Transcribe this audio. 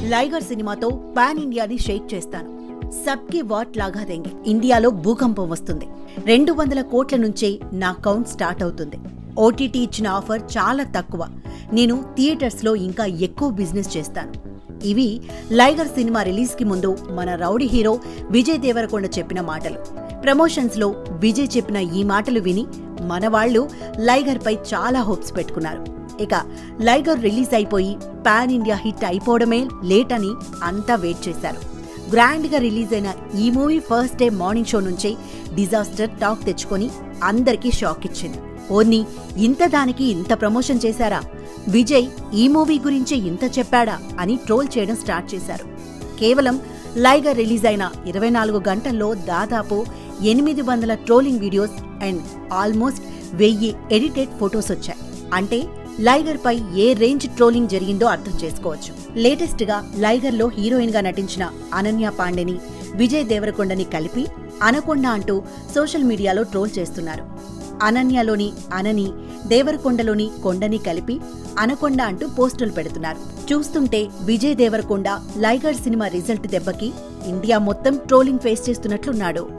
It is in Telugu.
లైగర్ సినిమాతో పాన్ ఇండియాని షేక్ చేస్తాను సబ్కి వాట్ లాగా దెంగే ఇండియాలో భూకంపం వస్తుంది రెండు వందల కోట్ల నుంచే నా కౌంట్ స్టార్ట్ అవుతుంది ఓటీటీ ఇచ్చిన ఆఫర్ చాలా తక్కువ నేను థియేటర్స్లో ఇంకా ఎక్కువ బిజినెస్ చేస్తాను ఇవి లైగర్ సినిమా రిలీజ్కి ముందు మన రౌడీ హీరో విజయ్ దేవరకొండ చెప్పిన మాటలు ప్రమోషన్స్లో విజయ్ చెప్పిన ఈ మాటలు విని మన వాళ్ళు లైగర్పై చాలా హోప్స్ పెట్టుకున్నారు ఇక లైగర్ రిలీజ్ అయిపోయి పాన్ ఇండియా హిట్ అయిపోవడమే లేట్ అని అంతా వెయిట్ చేశారు గ్రాండ్గా రిలీజ్ అయిన ఈ movie first day morning show నుంచే డిజాస్టర్ టాక్ తెచ్చుకొని అందరికీ షాక్ ఇచ్చింది ఓన్ని ఇంత దానికి ఇంత ప్రమోషన్ చేశారా విజయ్ ఈ మూవీ గురించి ఇంత చెప్పాడా అని ట్రోల్ చేయడం స్టార్ట్ చేశారు కేవలం లైగర్ రిలీజ్ అయిన ఇరవై నాలుగు గంటల్లో దాదాపు ఎనిమిది వందల ట్రోలింగ్ వీడియోస్ అండ్ ఆల్మోస్ట్ వెయ్యి ఎడిటెడ్ ఫొటోస్ వచ్చాయి అంటే లైగర్ పై ఏ రేంజ్ ట్రోలింగ్ జరిగిందో అర్థం చేసుకోవచ్చు లేటెస్ట్ గా లైగర్ లో హీరోయిన్ గా నటించిన అనన్య పాండేని విజయ్ దేవరకొండని కలిపి అనకొండ అంటూ సోషల్ మీడియాలో ట్రోల్ చేస్తున్నారు అనన్యలోని అనని దేవరకొండలోని కొండని కలిపి అనకొండ అంటూ పోస్టులు పెడుతున్నారు చూస్తుంటే విజయ్ దేవరకొండ లైగర్ సినిమా రిజల్ట్ దెబ్బకి ఇండియా మొత్తం ట్రోలింగ్ ఫేస్ చేస్తున్నట్లున్నాడు